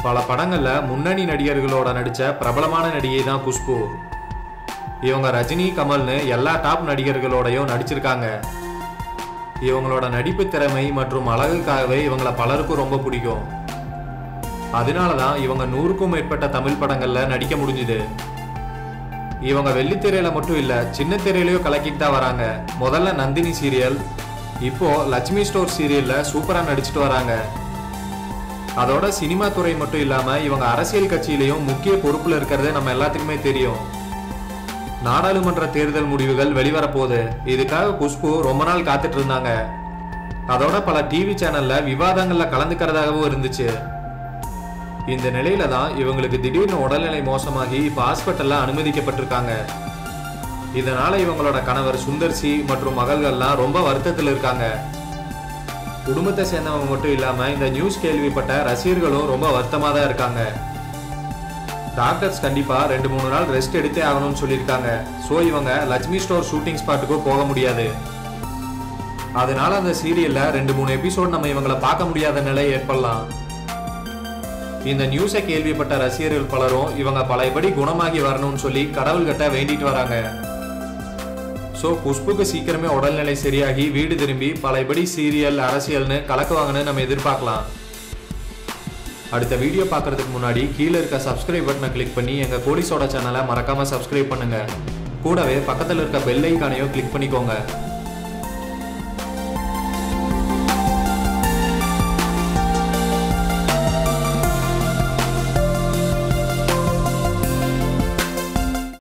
பல படங்கள்ல முன்னணி நடிகர்களோட நடிச்ச பிரபலமான நடிகை தான் குஷ்பு இவங்க ரஜினி கமல்னு எல்லா டாப் நடிகர்களோடையும் நடிச்சிருக்காங்க இவங்களோட நடிப்பு திறமை மற்றும் அழகுக்காகவே இவங்களை பலருக்கும் ரொம்ப பிடிக்கும் அதனால தான் இவங்க நூறுக்கும் மேற்பட்ட தமிழ் படங்கள்ல நடிக்க முடிஞ்சுது இவங்க வெள்ளித்திரையில மட்டும் இல்ல சின்ன திரையிலயும் கலக்கிட்டு தான் வராங்க முதல்ல நந்தினி சீரியல் இப்போ லட்சுமி ஸ்டோர் சீரியல்ல சூப்பரா நடிச்சிட்டு வராங்க அதோட சினிமா துறை மட்டும் இல்லாம இவங்க அரசியல் கட்சியிலையும் முக்கிய பொறுப்புல இருக்கிறது நம்ம எல்லாத்துக்குமே தெரியும் நாடாளுமன்ற தேர்தல் முடிவுகள் வெளிவரப்போகுது இதுக்காக குஷ்பு ரொம்ப நாள் காத்துட்டு இருந்தாங்க அதோட பல டிவி சேனல்ல விவாதங்கள்ல கலந்துக்கிறதாகவும் இருந்துச்சு இந்த நிலையில தான் இவங்களுக்கு திடீர்னு உடல்நிலை மோசமாகி இப்ப ஹாஸ்பிட்டல்ல அனுமதிக்கப்பட்டிருக்காங்க இதனால இவங்களோட கணவர் சுந்தர்சி மற்றும் மகள்கள்லாம் ரொம்ப வருத்தத்தில் இருக்காங்க குடும்பத்தை சேர்ந்தவங்க மட்டும் இல்லாம இந்த நியூஸ் கேள்விப்பட்ட ரசிகர்களும் ரொம்ப வருத்தமா தான் இருக்காங்க டாக்டர்ஸ் கண்டிப்பா ரெண்டு மூணு நாள் ரெஸ்ட் எடுத்தே ஆகணும்னு சொல்லியிருக்காங்க ஸோ இவங்க லட்சுமி ஸ்டோர் ஷூட்டிங் ஸ்பாட்டுக்கும் போக முடியாது அதனால அந்த சீரியல்ல ரெண்டு மூணு எபிசோட் நம்ம இவங்கள பார்க்க முடியாத நிலை ஏற்படலாம் இந்த நியூஸை கேள்விப்பட்ட ரசிகர்கள் பலரும் இவங்க பழையபடி குணமாகி வரணும்னு சொல்லி கடவுள்கிட்ட வேண்டிட்டு வராங்க ஸோ குஷ்புக்கு சீக்கிரமே உடல்நிலை சரியாகி வீடு திரும்பி பழையபடி சீரியல் அரசியல்னு கலக்குவாங்கன்னு நம்ம எதிர்பார்க்கலாம் அடுத்த வீடியோ பார்க்கறதுக்கு முன்னாடி கீழே இருக்க சப்ஸ்கிரைப் பட்டனை கிளிக் பண்ணி எங்கள் கோடிசோட சேனலை மறக்காம சப்ஸ்கிரைப் பண்ணுங்க கூடவே பக்கத்தில் இருக்க பெல் ஐக்கானையும் கிளிக் பண்ணிக்கோங்க